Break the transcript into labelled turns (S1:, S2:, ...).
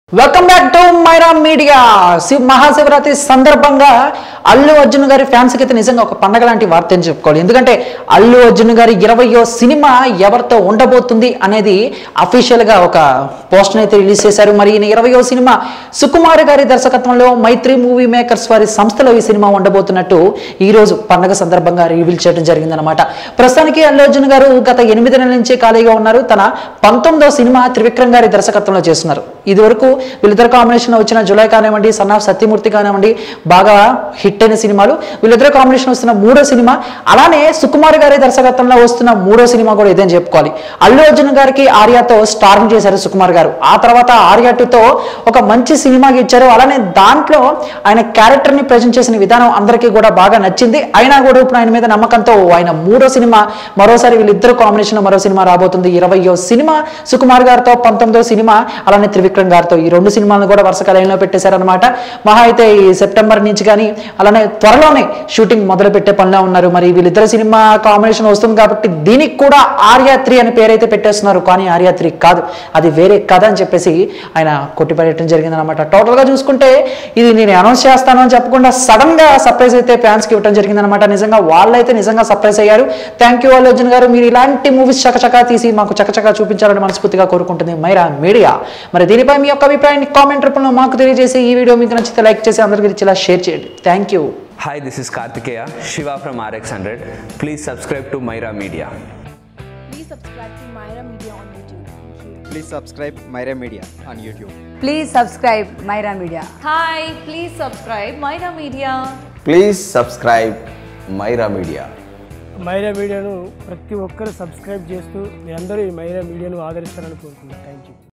S1: Welcome back to Myra media Shiva Mahashivratri సందర్భంగా అల్లు అర్జున్ గారి fans కి అయితే నిజంగా ఒక పండగ లాంటి వార్త అని చెప్పుకోవాలి ఎందుకంటే అల్లు అర్జున్ గారి ఇరవయో సినిమా ఎవరితో ఉండబోతుంది అనేది అఫీషియల్ గా ఒక పోస్టర్ అయితే రిలీజ్ చేశారు మరి ఈయన ఇరవయో సినిమా సుకుమార్ గారి దర్శకత్వంలో మైత్రి మూవీ మేకర్స్ వారి సంస్థలో ఈ సినిమా ఉండబోతున్నట్టు ఈ రోజు పండగ సందర్భంగా రివీల్ చేయడం జరిగిందనమాట ప్రస్తుతానికి అల్లు అర్జున్ గారు గత ఎనిమిది నెలల నుంచి ఖాళీగా ఉన్నారు తన పంతొమ్మిదో సినిమా త్రివిక్రమ్ గారి దర్శకత్వంలో చేస్తున్నారు ఇది వరకు వీళ్ళిద్దరు కాంబినేషన్ వచ్చిన జులై కానివ్వండి సన్ ఆఫ్ సత్యమూర్తి కానివ్వండి బాగా హిట్ అయిన సినిమాలు వీళ్ళిద్దరు కాంబినేషన్ వస్తున్న మూడో సినిమా అలానే సుకుమార్ గారి దర్శకత్వంలో వస్తున్న మూడో సినిమా కూడా ఇదేం చెప్పుకోవాలి అల్లు అర్జున్ గారికి ఆర్యాతో స్టార్మ్ చేశారు సుకుమార్ గారు ఆ తర్వాత ఆర్యా టూతో ఒక మంచి సినిమాకి ఇచ్చారు అలానే దాంట్లో ఆయన క్యారెక్టర్ ని ప్రజెంట్ చేసిన విధానం అందరికీ కూడా బాగా నచ్చింది అయినా కూడా ఇప్పుడు ఆయన మీద నమ్మకంతో ఆయన మూడో సినిమా మరోసారి వీళ్ళిద్దరు కాంబినేషన్ మరో సినిమా రాబోతుంది ఇరవయో సినిమా సుకుమార్ గారితో పంతొమ్మిదో సినిమా అలానే త్రివిక్రమ్ గారితో ఈ రెండు సినిమాలను కూడా వరుస లైన్లో పెట్టేశారనమాట మహా అయితే ఈ సెప్టెంబర్ నుంచి కానీ అలానే త్వరలోనే షూటింగ్ మొదలు పెట్టే పనిలో ఉన్నారు మరి వీళ్ళిద్దరు సినిమా కాంబినేషన్ వస్తుంది కాబట్టి దీనికి కూడా ఆర్యా త్రీ అని పేరైతే పెట్టేస్తున్నారు కానీ ఆర్యా త్రీ కాదు అది వేరే కథ అని చెప్పేసి ఆయన కొట్టిపడేయడం జరిగింది అనమాట టోటల్గా చూసుకుంటే ఇది నేను అనౌన్స్ చేస్తాను అని చెప్పకుండా సడన్ గా సర్ప్రైజ్ అయితే ఫ్యాన్స్కి ఇవ్వడం జరిగింది అనమాట నిజంగా వాళ్ళైతే నిజంగా సర్ప్రైజ్ అయ్యారు థ్యాంక్ యూ అల్లు అర్జున్ గారు మీరు ఇలాంటి మూవీస్ చకచకా తీసి మాకు చకచకా చూపించాలని మనస్ఫూర్తిగా కోరుకుంటుంది మైరా మీడియా మరి దీనిపై మీ యొక్క అభిప్రాయాన్ని కామెంట్ రూపంలో మాకు తెలియజేసి ఈ వీడియో మీకు నచ్చితే లైక్ చేసి అందరికీ ఇలా షేర్ చేయండి thank you
S2: Hi, this is Kartikeya, Shiva from RX100. Please subscribe to Myra Media.
S3: Please subscribe to Myra Media on YouTube. Thank you.
S4: Please subscribe Myra Media on YouTube.
S5: Please subscribe Myra Media.
S3: Hi, please subscribe Myra Media.
S6: Please subscribe Myra media
S7: Myra మీడియాను ప్రతి ఒక్కరు subscribe చేస్తూ మీ అందరూ ఈ మైరా మీడియాను ఆదరిస్తారని కోరుకుంటున్నాను thank you